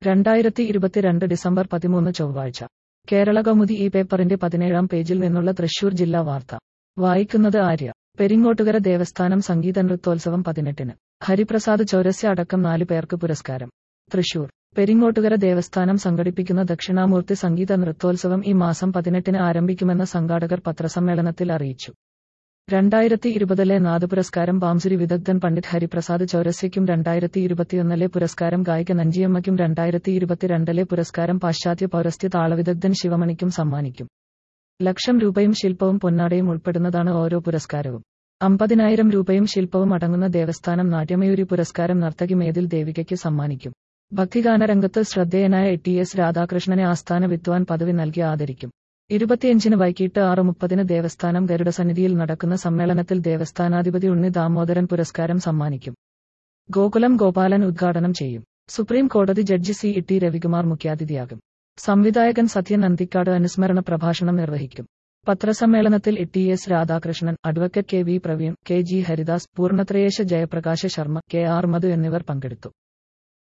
രണ്ടായിരത്തി ഇരുപത്തിരണ്ട് ഡിസംബർ പതിമൂന്ന് ചൊവ്വാഴ്ച കേരള കൗമുദി ഈ പേപ്പറിന്റെ പതിനേഴാം പേജിൽ നിന്നുള്ള തൃശൂർ ജില്ലാ വാർത്ത വായിക്കുന്നത് ആര്യ പെരിങ്ങോട്ടുകര ദേവസ്ഥാനം സംഗീത നൃത്തോത്സവം പതിനെട്ടിന് ഹരിപ്രസാദ് ചൗരസ്യ അടക്കം നാല് പേർക്ക് പുരസ്കാരം തൃശൂർ പെരിങ്ങോട്ടുകര ദേവസ്ഥാനം സംഘടിപ്പിക്കുന്ന ദക്ഷിണാമൂർത്തി സംഗീത നൃത്തോത്സവം ഈ മാസം പതിനെട്ടിന് ആരംഭിക്കുമെന്ന് സംഘാടകർ പത്രസമ്മേളനത്തിൽ അറിയിച്ചു രണ്ടായിരത്തി ഇരുപതിലെ നാദ് പുരസ്കാരം ബാംസുരി വിദഗ്ധൻ പണ്ഡിറ്റ് ഹരിപ്രസാദ് ചൗരസ്യയ്ക്കും രണ്ടായിരത്തി ഇരുപത്തിയൊന്നിലെ പുരസ്കാരം ഗായിക നഞ്ചിയമ്മയ്ക്കും രണ്ടായിരത്തി ഇരുപത്തിരണ്ടിലെ പുരസ്കാരം പാശ്ചാത്യ പൗരസ്ത്യ താളവിദഗ്ധൻ ശിവമണിക്കും സമ്മാനിക്കും ലക്ഷം രൂപയും ശില്പവും പൊന്നാടയും ഉൾപ്പെടുന്നതാണ് ഓരോ പുരസ്കാരവും അമ്പതിനായിരം രൂപയും ശില്പവും അടങ്ങുന്ന ദേവസ്ഥാനം നാട്യമയൂരി പുരസ്കാരം നർത്തകി മേതിൽ ദേവികയ്ക്ക് സമ്മാനിക്കും ഭക്തിഗാനരംഗത്ത് ശ്രദ്ധേയനായ ടി എസ് രാധാകൃഷ്ണനെ ആസ്ഥാന വിദ്വാൻ പദവി നൽകി ആദരിക്കും ഇരുപത്തിയഞ്ചിന് വൈകിട്ട് ആറ് മുപ്പതിന് ദേവസ്ഥാനം ഗരുഡസന്നിധിയിൽ നടക്കുന്ന സമ്മേളനത്തിൽ ദേവസ്ഥാനാധിപതി ഉണ്ണി ദാമോദരൻ പുരസ്കാരം സമ്മാനിക്കും ഗോകുലം ഗോപാലൻ ഉദ്ഘാടനം ചെയ്യും സുപ്രീം കോടതി ജഡ്ജി സി ടി രവികുമാർ മുഖ്യാതിഥിയാകും സംവിധായകൻ സത്യൻ അന്തിക്കാട് അനുസ്മരണ പ്രഭാഷണം നിർവഹിക്കും പത്രസമ്മേളനത്തിൽ T S Radhakrishnan advocate K V Praveen K G Haridas Poornathrayeesha Jayaprakasha Sharma K R Madhu എന്നിവർ പങ്കെടുത്തു